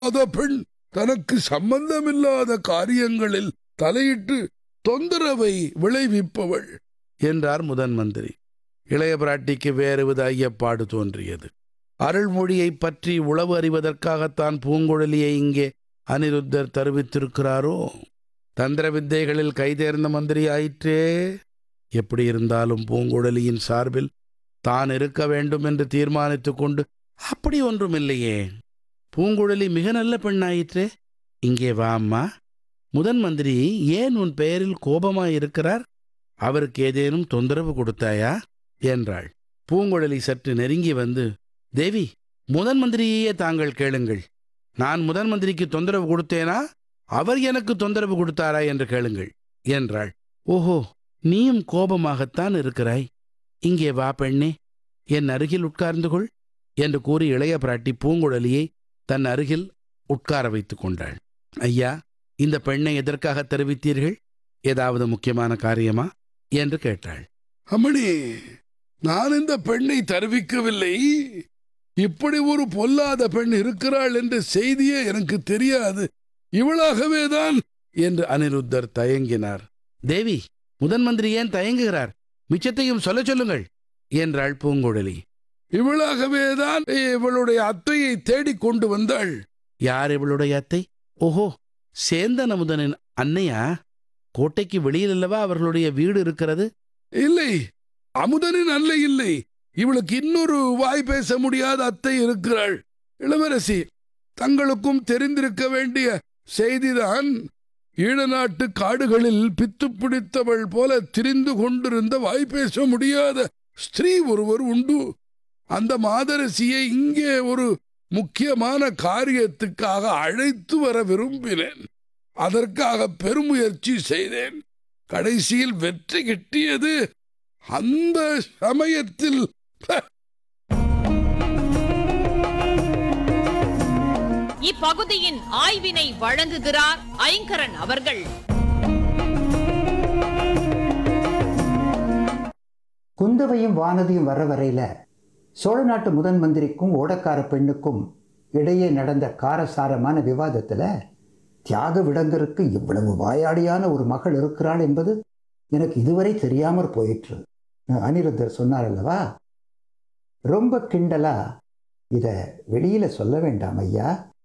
அத பெண் தனக்கு சம்பந்தமில்லாத காரியங்களில் தலையிட்டு தொந்தரவை விளைவிப்பவள் என்றார் முதன் மந்திரி இளைய பிராட்டிக்கு வேறுவித ஐயப்பாடு தோன்றியது அருள்மொழியைப் பற்றி உளவு அறிவதற்காகத்தான் பூங்குழலியை இங்கே அனிருத்தர் தருவித்திருக்கிறாரோ தந்திர வித்தைகளில் கைதேர்ந்த மந்திரி ஆயிற்றே எப்படி இருந்தாலும் பூங்குழலியின் சார்பில் தான் இருக்க வேண்டும் என்று தீர்மானித்துக் கொண்டு அப்படி ஒன்றுமில்லையே பூங்குழலி மிக நல்ல பெண்ணாயிற்றே இங்கே வா அம்மா முதன் மந்திரி ஏன் உன் பெயரில் கோபமாயிருக்கிறார் அவருக்கு ஏதேனும் தொந்தரவு கொடுத்தாயா என்றாள் பூங்குழலி சற்று நெருங்கி வந்து தேவி முதன் மந்திரியையே தாங்கள் கேளுங்கள் நான் முதன் மந்திரிக்கு தொந்தரவு கொடுத்தேனா அவர் எனக்கு தொந்தரவு கொடுத்தாரா என்று கேளுங்கள் என்றாள் ஓஹோ நீயும் கோபமாகத்தான் இருக்கிறாய் இங்கே வா பெண்ணே என் அருகில் உட்கார்ந்து கொள் என்று கூறி இளைய பிராட்டி பூங்குழலியை தன் அருகில் உட்கார வைத்துக் கொண்டாள் ஐயா இந்த பெண்ணை எதற்காக தெரிவித்தீர்கள் ஏதாவது முக்கியமான காரியமா என்று கேட்டாள் அம்மணி நான் இந்த பெண்ணை தருவிக்கவில்லை இப்படி ஒரு பொல்லாத பெண் இருக்கிறாள் என்ற செய்தியே எனக்கு தெரியாது இவளாகவே தான் என்று அனிருத்தர் தயங்கினார் தேவி முதன் மந்திரி ஏன் தயங்குகிறார் மிச்சத்தையும் சொல்ல சொல்லுங்கள் என்றாள் பூங்குழலி இவளாகவே தான் இவளுடைய அத்தையை தேடிக் கொண்டு வந்தாள் யார் இவளுடைய அத்தை ஓஹோ சேந்தன் அமுதனின் அன்னையா கோட்டைக்கு வெளியில் அல்லவா அவர்களுடைய வீடு இருக்கிறது இல்லை அமுதனின் அல்ல இல்லை இவளுக்கு இன்னொரு வாய் பேச முடியாத அத்தை இருக்கிறாள் இளவரசி தங்களுக்கும் தெரிந்திருக்க வேண்டிய செய்திதான் ஈழ நாட்டு காடுகளில் பித்து பிடித்தவள் போல திரிந்து கொண்டிருந்த வாய் பேச முடியாத ஸ்திரீ ஒருவர் உண்டு அந்த மாதரசியை இங்கே ஒரு முக்கியமான காரியத்துக்காக அழைத்து வர விரும்பினேன் அதற்காக பெருமுயற்சி செய்தேன் கடைசியில் வெற்றி கிட்டியது அந்த சமயத்தில் இப்பகுதியின் ஆய்வினை வழங்குகிறார் ஐங்கரன் அவர்கள் குந்தவையும் வானதியும் வர வரையில சோழ நாட்டு முதன் மந்திரிக்கும் ஓடக்கார பெண்ணுக்கும் இடையே நடந்த காரசாரமான விவாதத்துல தியாக விடங்கருக்கு இவ்வளவு வாயாடியான ஒரு மகள் இருக்கிறாள் என்பது எனக்கு இதுவரை தெரியாமற் போயிற்று அனிருத்தர் சொன்னார் அல்லவா ரொம்ப கிண்டலா இத வெளியில சொல்ல வேண்டாம் ஐயா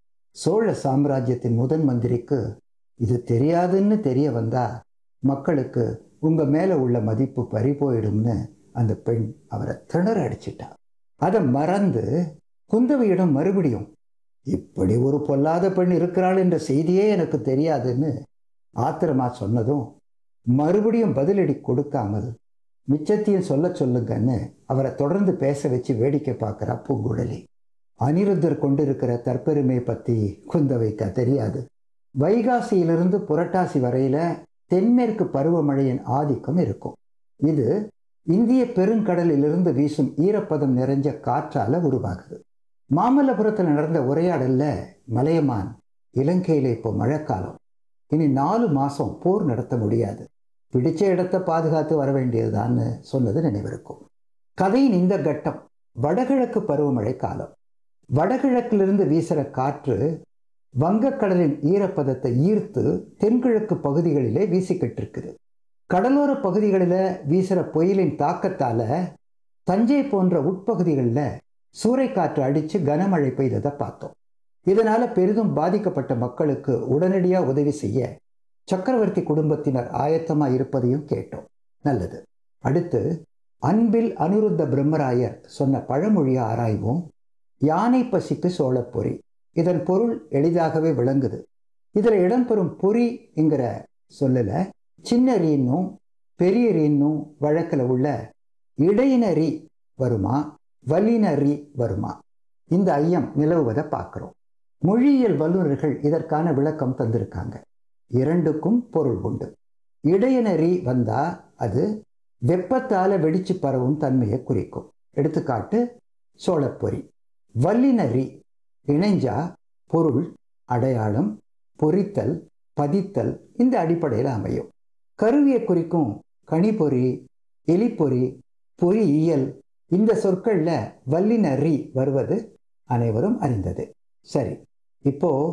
சோழ சாம்ராஜ்யத்தின் முதன் மந்திரிக்கு இது தெரியாதுன்னு தெரிய வந்தா மக்களுக்கு உங்க மேல உள்ள மதிப்பு பறி போயிடும்னு அந்த பெண் அவரை திணற அடிச்சிட்டா அதை மறந்து குந்தவையிடம் மறுபடியும் இப்படி ஒரு பொல்லாத பெண் இருக்கிறாள் என்ற செய்தியே எனக்கு தெரியாதுன்னு ஆத்திரமா சொன்னதும் மறுபடியும் பதிலடி கொடுக்காமல் மிச்சத்தையும் சொல்ல சொல்லுங்கன்னு அவரை தொடர்ந்து பேச வச்சு வேடிக்கை பார்க்குறா பூங்குழலி அனிருத்தர் கொண்டிருக்கிற தற்பெருமை பற்றி குந்தவைக்க தெரியாது வைகாசியிலிருந்து புரட்டாசி வரையில தென்மேற்கு பருவமழையின் ஆதிக்கம் இருக்கும் இது இந்திய பெருங்கடலிலிருந்து வீசும் ஈரப்பதம் நிறைஞ்ச காற்றால உருவாகுது மாமல்லபுரத்தில் நடந்த உரையாடல்ல மலையமான் இலங்கையில இப்போ மழைக்காலம் இனி நாலு மாசம் போர் நடத்த முடியாது பிடிச்ச இடத்தை பாதுகாத்து வர வேண்டியதுதான்னு சொன்னது நினைவிருக்கும் கதையின் இந்த கட்டம் வடகிழக்கு பருவமழை காலம் வடகிழக்கிலிருந்து வீசுற காற்று வங்கக்கடலின் ஈரப்பதத்தை ஈர்த்து தென்கிழக்கு பகுதிகளிலே வீசிக்கிட்டு இருக்குது கடலோர பகுதிகளில் வீசுகிற புயலின் தாக்கத்தால தஞ்சை போன்ற உட்பகுதிகளில் சூறைக்காற்று அடித்து கனமழை பெய்ததை பார்த்தோம் இதனால பெரிதும் பாதிக்கப்பட்ட மக்களுக்கு உடனடியாக உதவி செய்ய சக்கரவர்த்தி குடும்பத்தினர் ஆயத்தமாக இருப்பதையும் கேட்டோம் நல்லது அடுத்து அன்பில் அனிருத்த பிரம்மராயர் சொன்ன பழமொழியை ஆராய்வோம் யானை பசிக்கு சோழப்பொறி இதன் பொருள் எளிதாகவே விளங்குது இதில் இடம்பெறும் பொறி என்கிற சொல்லல சின்ன ரீன்னும் பெரிய ரீன்னும் வழக்கில் உள்ள இடையினரி வருமா வல்லினரி வருமா இந்த ஐயம் நிலவுவதை பார்க்குறோம் மொழியியல் வல்லுநர்கள் இதற்கான விளக்கம் தந்திருக்காங்க இரண்டுக்கும் பொருள் உண்டு இடையினரி வந்தா அது வெப்பத்தால வெடிச்சு பரவும் தன்மையை குறிக்கும் எடுத்துக்காட்டு சோளப்பொறி வல்லினரி இணைஞ்சா பொருள் அடையாளம் பொறித்தல் பதித்தல் இந்த அடிப்படையில் அமையும் கருவியை குறிக்கும் கனிப்பொறி எலிப்பொறி பொறியியல் இந்த சொற்கள்ல வல்லின ரி வருவது அனைவரும் அறிந்தது சரி இப்போ